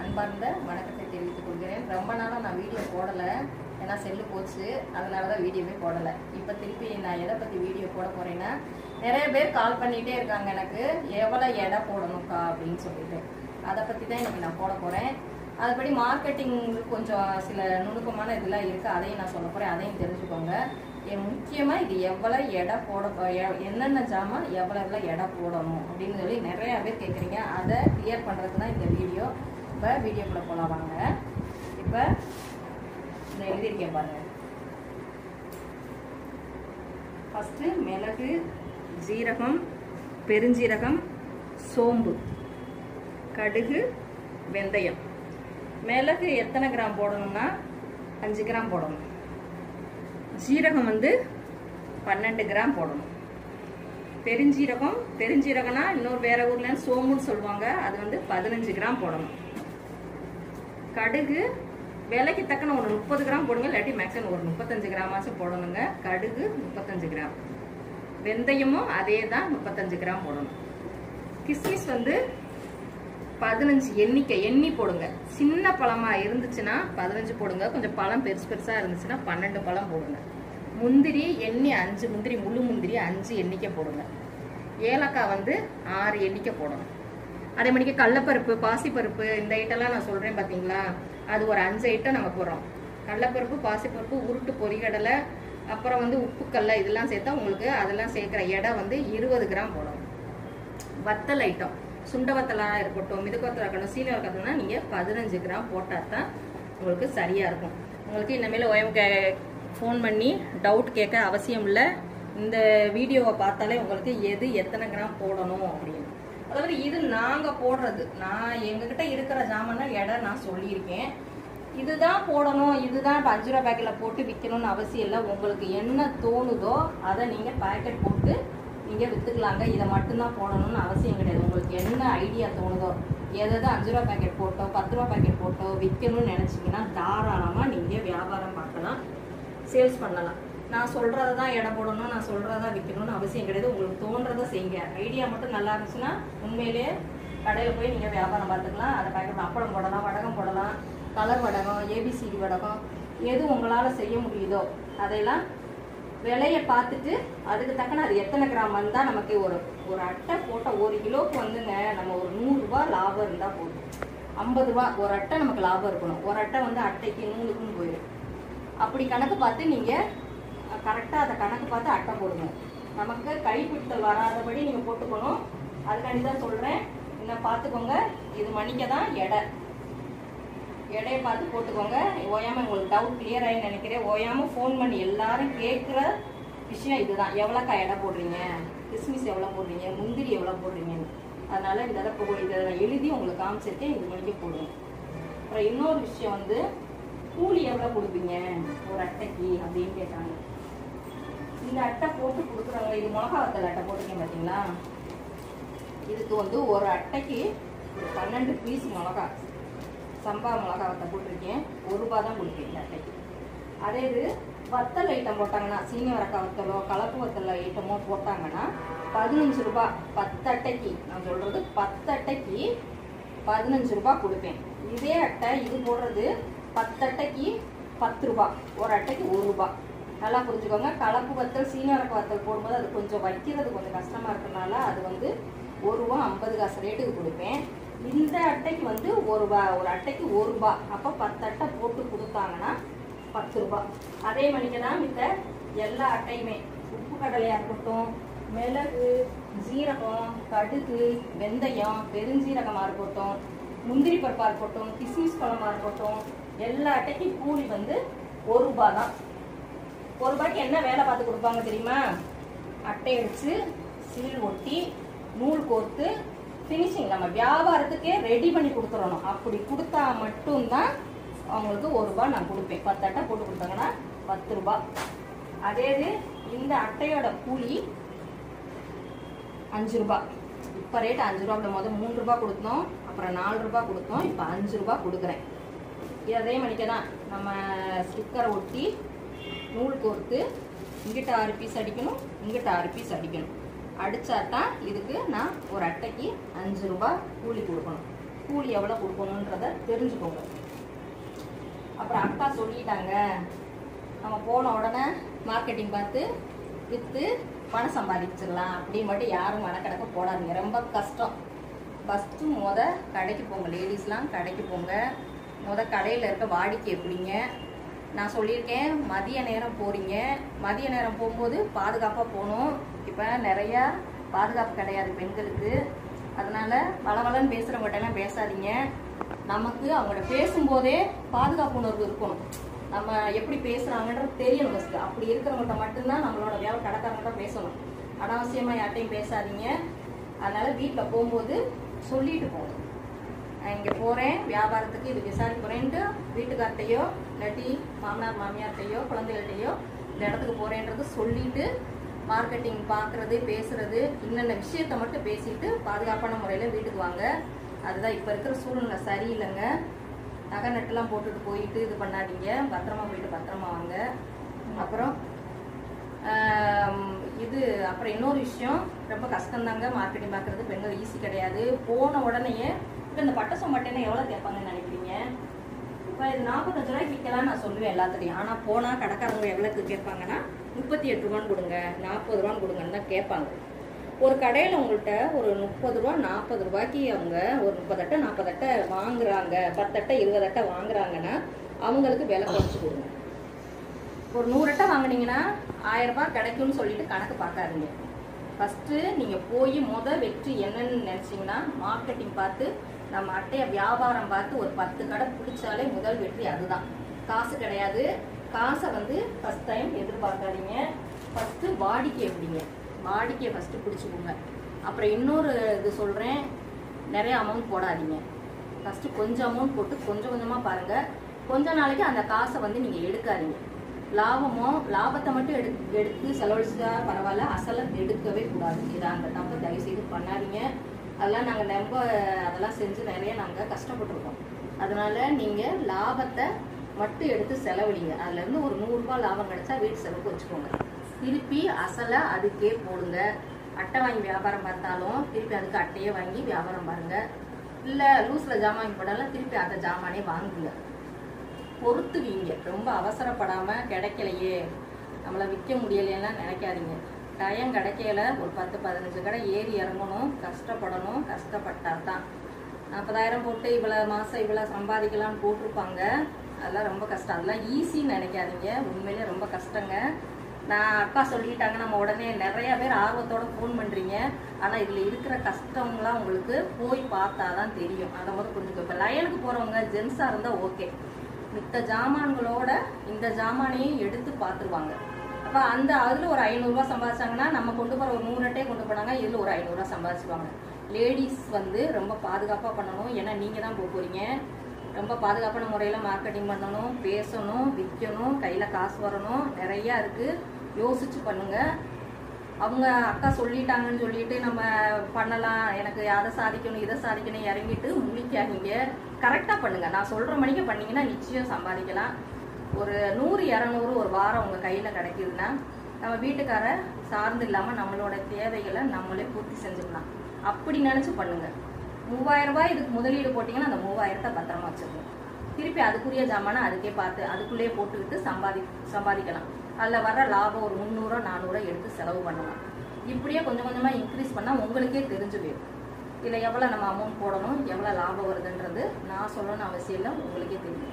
அன்பார்ந்த வணக்கத்தை தெரிவித்துக் கொள்கிறேன் ரொம்ப நாளாக நான் வீடியோ போடலை ஏன்னா செல்லு போச்சு அதனால தான் வீடியோவே போடலை இப்போ திருப்பி நான் எதை பற்றி வீடியோ போட போகிறேன்னா நிறைய பேர் கால் பண்ணிகிட்டே இருக்காங்க எனக்கு எவ்வளோ எடை போடணும்க்கா அப்படின்னு சொல்லிட்டு அதை பற்றி தான் இன்னைக்கு நான் போட போகிறேன் அதுபடி மார்க்கெட்டிங் கொஞ்சம் சில நுணுக்கமான இதெல்லாம் இருக்குது அதையும் நான் சொல்ல போகிறேன் அதையும் தெரிஞ்சுக்கோங்க எ- முக்கியமா இது எவ்வளவு எடை போட எ- என்னென்ன ஜாமான் எவ்வளவு எவ்வளவு எடை போடணும் அப்படின்னு சொல்லி நிறைய பேர் கேட்குறீங்க அதை கிளியர் பண்றதுக்கு தான் இந்த வீடியோ இப்போ வீடியோக்குள்ள போலாம் வாங்க இப்போ இந்த எழுதியிருக்கேன் பாருங்க ஃபஸ்ட்டு மிளகு ஜீரகம் பெருஞ்சீரகம் சோம்பு கடுகு வெந்தயம் மிளகு எத்தனை கிராம் போடணும்னா அஞ்சு கிராம் போடணும் ஜீரகம் வந்து பன்னெண்டு கிராம் போடணும் பெருஞ்சீரகம் பெருஞ்சீரகம்னா இன்னொரு வேற ஊர்ல சோம்புன்னு சொல்லுவாங்க அது வந்து பதினஞ்சு கிராம் போடணும் கடுகு விலைக்கு தக்கன ஒரு முப்பது கிராம் போடுங்க இல்லாட்டி மேக்ஸிமம் ஒரு முப்பத்தஞ்சு கிராமாச்சும் போடணுங்க கடுகு முப்பத்தஞ்சு கிராம் வெந்தயமும் அதே தான் முப்பத்தஞ்சு கிராம் போடணும் கிஸ்மிஸ் வந்து பதினஞ்சு எண்ணிக்கை எண்ணி போடுங்க சின்ன பழமா இருந்துச்சுன்னா பதினஞ்சு போடுங்க கொஞ்சம் பழம் பெருசு பெருசா இருந்துச்சுன்னா பன்னெண்டு பழம் போடுங்க முந்திரி எண்ணி அஞ்சு முந்திரி முழு முந்திரி அஞ்சு எண்ணிக்கை போடுங்க ஏலக்காய் வந்து ஆறு எண்ணிக்கை போடணும் அதே மணிக்கு கடலப்பருப்பு பாசிப்பருப்பு இந்த ஐட்டம்லாம் நான் சொல்றேன் பாத்தீங்களா அது ஒரு அஞ்சு ஐட்டம் நம்ம போடுறோம் கடலப்பருப்பு பாசிப்பருப்பு உருட்டு பொரிகடலை அப்புறம் வந்து உப்புக்கல்ல இதெல்லாம் சேர்த்தா உங்களுக்கு அதெல்லாம் சேர்க்குற எடை வந்து இருபது கிராம் போடணும் வத்தல் ஐட்டம் சுண்ட வத்தலா இருக்கட்டும் மிதுக்கு வத்தலா இருக்கட்டும் சீலை இருக்கட்டும்னா நீங்க பதினஞ்சு கிராம் போட்டால் தான் உங்களுக்கு சரியா இருக்கும் உங்களுக்கு இனிமேல் ஓஎம்கே ஃபோன் பண்ணி டவுட் கேட்க அவசியம் இல்லை இந்த வீடியோவை பார்த்தாலே உங்களுக்கு எது எத்தனை கிராம் போடணும் அப்படின்னு அதாவது இது நாங்க போடுறது நான் எங்ககிட்ட இருக்கிற ஜாமான் எடை நான் சொல்லியிருக்கேன் இதுதான் போடணும் இதுதான் இப்போ அஞ்சு ரூபா பேக்கில் போட்டு விற்கணும்னு அவசியம் இல்லை உங்களுக்கு என்ன தோணுதோ அதை நீங்கள் பேக்கெட் போட்டு நீங்கள் விற்றுக்கலாங்க இதை மட்டும்தான் போடணும்னு அவசியம் கிடையாது உங்களுக்கு என்ன ஐடியா தோணுதோ எதாவது அஞ்சு ரூபா பேக்கெட் போட்டோ பத்து ரூபா பேக்கெட் போட்டோ விற்கணும்னு நினச்சிங்கன்னா தாராளமாக நீங்கள் வியாபாரம் பார்க்கலாம் சேல்ஸ் பண்ணலாம் நான் சொல்கிறத தான் எடை போடணும் நான் சொல்கிறத தான் விற்கணும்னு அவசியம் கிடையாது உங்களுக்கு தோன்றதை செய்யுங்க ஐடியா மட்டும் நல்லா இருந்துச்சுன்னா உண்மையிலேயே கடையில் போய் நீங்கள் வியாபாரம் பார்த்துக்கலாம் அதை பேக்கெட் அப்பளம் போடலாம் வடகம் போடலாம் கலர் வடகம் ஏபிசிடி வடகம் எது உங்களால் செய்ய முடியுதோ அதையெல்லாம் விலையை பார்த்துட்டு அதுக்கு தக்கன அது எத்தனை கிராம் வந்தால் நமக்கு ஒரு ஒரு அட்டை போட்ட ஒரு கிலோவுக்கு வந்துங்க நம்ம ஒரு நூறுரூவா லாபம் இருந்தால் போதும் ஐம்பது ரூபா ஒரு அட்டை நமக்கு லாபம் இருக்கணும் ஒரு அட்டை வந்து அட்டைக்கு நூலுக்குன்னு போயிடும் அப்படி கணக்கு பார்த்து நீங்கள் கரெக்டாக அதை கணக்கு பார்த்து அட்டை போடுங்க நமக்கு கைப்பிடித்தல் வராதபடி நீங்கள் போட்டுக்கணும் அதுக்காண்டி தான் சொல்கிறேன் இன்னும் பார்த்துக்கோங்க இது மணிக்க தான் எடை எடையை பார்த்து போட்டுக்கோங்க ஓயாமல் உங்களுக்கு டவுட் கிளியர் ஆகி நினைக்கிறேன் ஓயாமல் ஃபோன் பண்ணி எல்லாரும் கேட்குற விஷயம் இதுதான் எவ்வளோக்கா எடை போடுறீங்க கிஸ்மிஸ் எவ்வளோ போடுறீங்க முந்திரி எவ்வளோ போடுறீங்கன்னு அதனால இந்த இதை போ- இதை நான் எழுதி உங்களுக்கு காமிச்சிருக்கேன் இது மணிக்கு போடுங்க அப்புறம் இன்னொரு விஷயம் வந்து கூலி எவ்வளோ கொடுப்பீங்க ஒரு அட்டைக்கு அப்படின்னு கேட்டாங்க இந்த அட்டை போட்டு கொடுக்குறாங்க இது மிளகா வத்தல் அட்டை போட்டிருக்கேன் பார்த்தீங்களா இதுக்கு வந்து ஒரு அட்டைக்கு ஒரு பன்னெண்டு பீஸ் மிளகா சம்பா மிளகா வத்தை போட்டிருக்கேன் ஒரு ரூபா தான் கொடுப்பேன் இந்த அட்டைக்கு அதே இது வத்தல் ஐட்டம் போட்டாங்கன்னா சீனி வரக்காய் வத்தலோ கலப்பு வத்தல் ஐட்டமோ போட்டாங்கன்னா பதினஞ்சு ரூபாய் பத்து அட்டைக்கு நான் சொல்றது பத்து அட்டைக்கு பதினஞ்சு ரூபாய் கொடுப்பேன் இதே அட்டை இது போடுறது பத்து அட்டைக்கு பத்து ரூபாய் ஒரு அட்டைக்கு ஒரு ரூபாய் நல்லா புரிஞ்சுக்கோங்க கலப்பு வத்தல் சீனி வரக்காய் வத்தல் போடும்போது அது கொஞ்சம் வைக்கிறது கொஞ்சம் கஷ்டமா இருக்கறனால அது வந்து ஒரு ரூபா ஐம்பது காசு ரேட்டுக்கு கொடுப்பேன் இந்த அட்டைக்கு வந்து ஒரு ரூபா ஒரு அட்டைக்கு ஒரு ரூபா அப்போ பத்து அட்டை போட்டு கொடுத்தாங்கன்னா பத்து ரூபாய் அதே மணிக்கு தான் மித்த எல்லா அட்டையுமே உப்பு கடலையாக இருக்கட்டும் மிளகு ஜீரகம் கடுகு வெந்தயம் பெருஞ்சீரகமாக இருக்கட்டும் முந்திரி பருப்பாக இருக்கட்டும் கிஸ்மிஸ் பழமாக இருக்கட்டும் எல்லா அட்டைக்கும் கூலி வந்து ஒரு ரூபாய் தான் ஒரு ரூபாய்க்கு என்ன வேலை பார்த்து கொடுப்பாங்க தெரியுமா அட்டை அடிச்சு சீல் ஒட்டி நூல் கோர்த்து ஃபினிஷிங் நம்ம வியாபாரத்துக்கே ரெடி பண்ணி கொடுத்துடணும் அப்படி கொடுத்தா மட்டும்தான் அவங்களுக்கு ஒரு ரூபாய் நான் கொடுப்பேன் பத்து அட்டை போட்டு கொடுத்தாங்கன்னா பத்து ரூபாய் அதே இது இந்த அட்டையோட கூலி அஞ்சு ரூபாய் இப்போ ரேட் அஞ்சு ரூபா முதல் மூணு ரூபாய் கொடுத்தோம் அப்புறம் நாலு ரூபாய் கொடுத்தோம் இப்போ அஞ்சு ரூபாய் கொடுக்குறேன் இது அதே மணிக்கு தான் நம்ம ஸ்டிக்கரை ஒட்டி நூல் கோர்த்து இங்கிட்ட ஆறு பீஸ் அடிக்கணும் இங்கிட்ட ஆறு பீஸ் அடிக்கணும் அடிச்சாதான் இதுக்கு நான் ஒரு அட்டைக்கு அஞ்சு ரூபாய் கூலி கொடுக்கணும் கூலி எவ்வளோ கொடுக்கணுன்றத தெரிஞ்சுக்கோங்க அப்புறம் அக்கா சொல்லிட்டாங்க நம்ம போன உடனே மார்க்கெட்டிங் பார்த்து விற்று பணம் சம்பாதிச்சிடலாம் அப்படின்னு மட்டும் யாரும் மனக்கணக்கு போடாதீங்க ரொம்ப கஷ்டம் ஃபஸ்ட்டு முத கடைக்கு போங்க லேடிஸ்லாம் கடைக்கு போங்க முத கடையில் இருக்க வாடிக்கை எப்படிங்க நான் சொல்லியிருக்கேன் மதிய நேரம் போகிறீங்க மதிய நேரம் போகும்போது பாதுகாப்பாக போகணும் இப்போ நிறையா பாதுகாப்பு கிடையாது பெண்களுக்கு அதனால வளவலன்னு பேசுகிறவங்ககிட்டலாம் பேசாதீங்க நமக்கு அவங்கள்ட்ட பேசும்போதே பாதுகாப்பு உணர்வு இருக்கணும் நம்ம எப்படி பேசுகிறாங்கன்றது தெரியணும் ஃபஸ்ட்டு அப்படி இருக்கிறவங்கள்ட்ட மட்டும்தான் நம்மளோட வேலை கடைக்காரங்கள்ட்ட பேசணும் அனாவசியமாக யார்ட்டையும் பேசாதீங்க அதனால வீட்டில் போகும்போது சொல்லிட்டு போகணும் நான் இங்கே போகிறேன் வியாபாரத்துக்கு இது விசாரிக்க போகிறேன்ட்டு வீட்டுக்கார்ட்டையோ இல்லாட்டி மாமனார் மாமியார்ட்டையோ குழந்தைகள்கிட்டையோ இந்த இடத்துக்கு போகிறேன்றது சொல்லிட்டு மார்க்கெட்டிங் பார்க்குறது பேசுறது இன்னென்ன விஷயத்த மட்டும் பேசிட்டு பாதுகாப்பான முறையில் வீட்டுக்கு வாங்க அதுதான் இப்போ இருக்கிற சூழ்நிலை சரியில்லைங்க நகை நட்டுலாம் போட்டுட்டு போயிட்டு இது பண்ணாதீங்க பத்திரமா போயிட்டு பத்திரமா வாங்க அப்புறம் ஆம், இது அப்புறம் இன்னொரு விஷயம் ரொம்ப கஷ்டம்தாங்க மார்க்கெட்டிங் பார்க்குறது பெண்கள் ஈஸி கிடையாது போன உடனேயே இப்போ இந்த பட்டசம் மட்டும் எவ்வளோ கேட்பாங்கன்னு நினைக்கிறீங்க இப்போ இது நாற்பத்தஞ்சு ரூபாய்க்கு விற்கலாம் நான் சொல்லுவேன் எல்லாத்துலையும் ஆனால் போனால் கடைக்காரங்க எவ்வளோக்கு கேட்பாங்கன்னா முப்பத்தி எட்டு ரூபான்னு கொடுங்க நாற்பது ரூபான்னு கொடுங்கன்னு தான் கேட்பாங்க ஒரு கடையில் உங்கள்கிட்ட ஒரு முப்பது ரூபா நாற்பது ரூபாய்க்கு அவங்க ஒரு முப்பத்தட்டை நாற்பதட்டை வாங்குறாங்க பத்தட்டை இருபதட்டை வாங்குறாங்கன்னா அவங்களுக்கு விலை குறைச்சி கொடுங்க ஒரு நூறு அட்டை வாங்குனீங்கன்னா ஆயிரம் ரூபாய் கிடைக்கும்னு சொல்லிட்டு கணக்கு பார்க்காதீங்க ஃபஸ்ட்டு நீங்கள் போய் முத வெற்றி என்னன்னு நினச்சிங்கன்னா மார்க்கெட்டிங் பார்த்து நம்ம அட்டையை வியாபாரம் பார்த்து ஒரு பத்து கடை பிடிச்சாலே முதல் வெற்றி அதுதான் காசு கிடையாது காசை வந்து ஃபஸ்ட் டைம் எதிர்பார்க்காதீங்க ஃபஸ்ட்டு வாடிக்கை எப்படிங்க வாடிக்கையை ஃபஸ்ட்டு பிடிச்சிக்கோங்க அப்புறம் இன்னொரு இது சொல்கிறேன் நிறைய அமௌண்ட் போடாதீங்க ஃபஸ்ட்டு கொஞ்சம் அமௌண்ட் போட்டு கொஞ்சம் கொஞ்சமாக பாருங்கள் கொஞ்ச நாளைக்கு அந்த காசை வந்து நீங்கள் எடுக்காதீங்க லாபமோ லாபத்தை மட்டும் எடு எடுத்து செலவழிச்சா பரவாயில்ல அசலை எடுக்கவே கூடாது இதை அந்த தப்பை தயவு செய்து பண்ணாதீங்க அதெல்லாம் நாங்கள் ரொம்ப அதெல்லாம் செஞ்சு நிறைய நாங்கள் கஷ்டப்பட்டிருக்கோம் அதனால நீங்கள் லாபத்தை மட்டும் எடுத்து செலவழிங்க அதுலேருந்து ஒரு நூறுரூபா லாபம் கிடைச்சா வீட்டு செலவுக்கு வச்சுக்கோங்க திருப்பி அசலை அதுக்கே போடுங்க அட்டை வாங்கி வியாபாரம் பார்த்தாலும் திருப்பி அதுக்கு அட்டையே வாங்கி வியாபாரம் பாருங்க இல்லை லூஸில் ஜாமான் வாங்கி போட்டாலும் திருப்பி அந்த ஜாமானே வாங்குங்க பொறுத்து வீங்க ரொம்ப அவசரப்படாம கிடைக்கலையே நம்மளை விற்க முடியலைன்னா நினைக்காதீங்க டயம் கிடைக்கல ஒரு பத்து பதினஞ்சு கடை ஏறி இறங்கணும் கஷ்டப்படணும் கஷ்டப்பட்டா தான் நாற்பதாயிரம் போட்டு இவ்வளோ மாதம் இவ்வளோ சம்பாதிக்கலாம்னு போட்டிருப்பாங்க அதெல்லாம் ரொம்ப கஷ்டம் அதெல்லாம் ஈஸின்னு நினைக்காதீங்க உண்மையிலே ரொம்ப கஷ்டங்க நான் அக்கா சொல்லிட்டாங்க நம்ம உடனே நிறைய பேர் ஆர்வத்தோட ஃபோன் பண்ணுறீங்க ஆனால் இதில் இருக்கிற கஷ்டம்லாம் உங்களுக்கு போய் பார்த்தா தான் தெரியும் அதை முதல் புரிஞ்சுக்கோ இப்போ லயனுக்கு போகிறவங்க ஜென்ஸாக இருந்தால் ஓகே மித்த ஜாமான்களோட இந்த ஜாமானையும் எடுத்து பார்த்துருவாங்க அப்போ அந்த அதில் ஒரு ஐநூறுரூவா சம்பாதிச்சாங்கன்னா நம்ம கொண்டு போகிற ஒரு நூறு அட்டையை கொண்டு போனாங்க இதில் ஒரு ஐநூறுரூவா சம்பாதிச்சுவாங்க லேடிஸ் வந்து ரொம்ப பாதுகாப்பாக பண்ணணும் ஏன்னா நீங்கள் தான் போக போகிறீங்க ரொம்ப பாதுகாப்பான முறையில் மார்க்கெட்டிங் பண்ணணும் பேசணும் விற்கணும் கையில் காசு வரணும் நிறையா இருக்குது யோசிச்சு பண்ணுங்கள் அவங்க அக்கா சொல்லிட்டாங்கன்னு சொல்லிட்டு நம்ம பண்ணலாம் எனக்கு அதை சாதிக்கணும் இதை சாதிக்கணும் இறங்கிட்டு முழிக்காதீங்க கரெக்டாக பண்ணுங்க நான் சொல்கிற மணிக்கு பண்ணீங்கன்னா நிச்சயம் சம்பாதிக்கலாம் ஒரு நூறு இரநூறு ஒரு வாரம் உங்கள் கையில் கிடைக்குதுன்னா நம்ம வீட்டுக்கார சார்ந்து இல்லாமல் நம்மளோட தேவைகளை நம்மளே பூர்த்தி செஞ்சுக்கலாம் அப்படி நினச்சி பண்ணுங்க மூவாயிரம் ரூபாய் இதுக்கு முதலீடு போட்டிங்கன்னா அந்த மூவாயிரத்தை பத்திரமா வச்சுக்கணும் திருப்பி அதுக்குரிய ஜாமானை அதுக்கே பார்த்து அதுக்குள்ளேயே போட்டுக்கிட்டு சம்பாதி சம்பாதிக்கலாம் அதில் வர லாபம் ஒரு முந்நூறோ நானூறோ எடுத்து செலவு பண்ணலாம் இப்படியே கொஞ்சம் கொஞ்சமாக இன்க்ரீஸ் பண்ணால் உங்களுக்கே தெரிஞ்சு போயிடும் இதில் எவ்வளோ நம்ம அமௌண்ட் போடணும் எவ்வளோ லாபம் வருதுன்றது நான் சொல்லணும்னு அவசியம் இல்லை உங்களுக்கே தெரியும்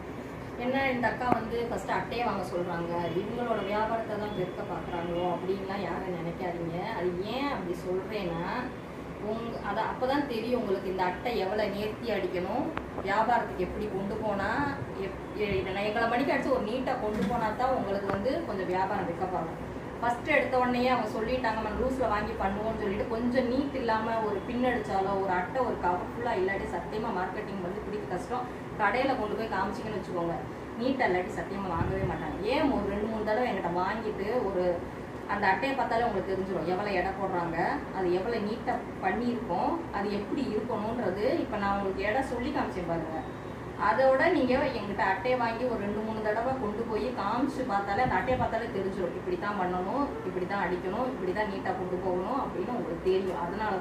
என்ன இந்த அக்கா வந்து ஃபர்ஸ்ட் அட்டையை வாங்க சொல்றாங்க இவங்களோட வியாபாரத்தை தான் பெருக்க பார்க்குறாங்களோ அப்படின்லாம் யாரும் நினைக்காதீங்க அது ஏன் அப்படி சொல்றேன்னா உங்க அதை அப்பதான் தெரியும் உங்களுக்கு இந்த அட்டை எவ்வளோ நேர்த்தி அடிக்கணும் வியாபாரத்துக்கு எப்படி கொண்டு போனா எப் எ- எங்களை மணிக்கு அடிச்சு ஒரு நீட்டாக கொண்டு போனா தான் உங்களுக்கு வந்து கொஞ்சம் வியாபாரம் வைக்கப்பாகும் ஃபர்ஸ்ட் எடுத்த உடனே அவங்க சொல்லிட்டாங்க நம்ம லூஸில் வாங்கி பண்ணுவோம்னு சொல்லிட்டு கொஞ்சம் நீட் இல்லாமல் ஒரு பின் அடிச்சாலோ ஒரு அட்டை ஒரு கவர் ஃபுல்லாக இல்லாட்டி சத்தியமாக மார்க்கெட்டிங் வந்து பிடிக்க கஷ்டம் கடையில் கொண்டு போய் காமிச்சிங்கன்னு வச்சுக்கோங்க நீட்டாக இல்லாட்டி சத்தியமாக வாங்கவே மாட்டாங்க ஏன் ஒரு ரெண்டு மூணு தடவை என்கிட்ட வாங்கிட்டு ஒரு அந்த அட்டையை பார்த்தாலே உங்களுக்கு தெரிஞ்சிடும் எவ்வளோ எடை போடுறாங்க அது எவ்வளோ நீட்டாக பண்ணியிருக்கோம் அது எப்படி இருக்கணுன்றது இப்போ நான் உங்களுக்கு எடை சொல்லி காமிச்சேன் பாருங்க அதோட நீங்கள் எங்கிட்ட அட்டையை வாங்கி ஒரு ரெண்டு மூணு தடவை கொண்டு போய் காமிச்சு பார்த்தாலே அந்த அட்டையை பார்த்தாலே தெரிஞ்சிடும் இப்படி தான் பண்ணணும் இப்படி தான் அடிக்கணும் இப்படி தான் நீட்டாக கொண்டு போகணும் அப்படின்னு உங்களுக்கு தெரியும் அதனால தான்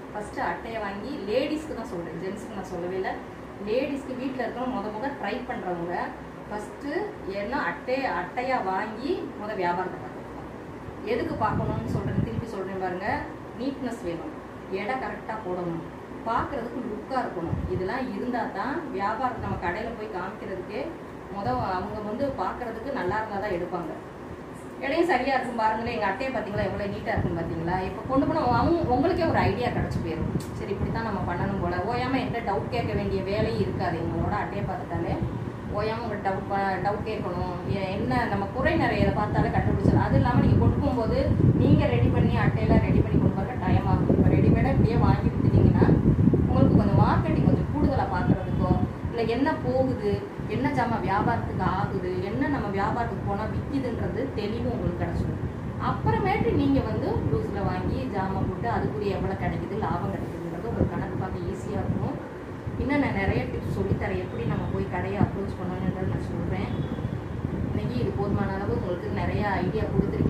ஃபஸ்ட்டு அட்டையை வாங்கி லேடிஸ்க்கு தான் சொல்கிறேன் ஜென்ஸுக்கு நான் சொல்லவே இல்லை லேடிஸ்க்கு வீட்டில் இருக்கிறவங்க முத முத ட்ரை பண்ணுறவங்க ஃபஸ்ட்டு என்ன அட்டையை அட்டையாக வாங்கி முத வியாபாரத்தை பார்க்கணும் எதுக்கு பார்க்கணும்னு சொல்கிறேன் திருப்பி சொல்கிறேன் பாருங்க நீட்னஸ் வேணும் எடை கரெக்டாக போடணும் பார்க்குறதுக்கு லுக்காக இருக்கணும் இதெல்லாம் இருந்தால் தான் வியாபாரம் நம்ம கடையில் போய் காமிக்கிறதுக்கே முத அவங்க வந்து பார்க்குறதுக்கு நல்லா இருந்தால் தான் எடுப்பாங்க இடையும் சரியா இருக்கும் பாருங்களேன் எங்க அட்டையை பார்த்தீங்களா எவ்வளவு நீட்டா இருக்கும் பார்த்தீங்களா இப்போ கொண்டு போன அவங்க உங்களுக்கே ஒரு ஐடியா கிடைச்சு போயிடும் சரி இப்படித்தான் நம்ம பண்ணணும் போல ஓயாம என்கிட்ட டவுட் கேட்க வேண்டிய வேலையும் இருக்காது எங்களோட அட்டையை பார்த்துட்டாலே ஓயாம உங்க டவுட் டவுட் கேட்கணும் எ- என்ன நம்ம குறை நிறைய பார்த்தாலே கண்டுபிடிச்சிடலாம் அது இல்லாமல் நீங்கள் கொடுக்கும்போது நீங்கள் ரெடி பண்ணி அட்டையெல்லாம் ரெடி பண்ணி கொடுப்பாங்க டைம் ஆகும் இப்போ ரெடிமேடாக இப்படியே வாங்கி விட்டுட்டீங்கன்னா உங்களுக்கு கொஞ்சம் மார்க்கெட்டிங் கொஞ்சம் கூடுதலாக பார்க்குறதுக்கோ இல்லை என்ன போகுது என்ன ஜாமான் வியாபாரத்துக்கு ஆகுது என்ன நம்ம வியாபாரத்துக்கு போனால் விற்கிதுன்றது தெளிவு உங்களுக்கு கிடச்சிடும் அப்புறமேட்டு நீங்கள் வந்து லூஸில் வாங்கி ஜாமான் போட்டு அதுக்குரிய எவ்வளோ கிடைக்குது லாபம் கிடைக்குதுன்றது உங்களுக்கு கணக்கு பார்க்க ஈஸியாக இருக்கும் இன்னும் நான் நிறைய டிப்ஸ் சொல்லித்தரேன் எப்படி நம்ம போய் கடையை அப்ரோச் பண்ணணுன்றது நான் சொல்கிறேன் இன்னைக்கு இது போதுமான அளவு உங்களுக்கு நிறைய ஐடியா கொடுத்துருக்கேன்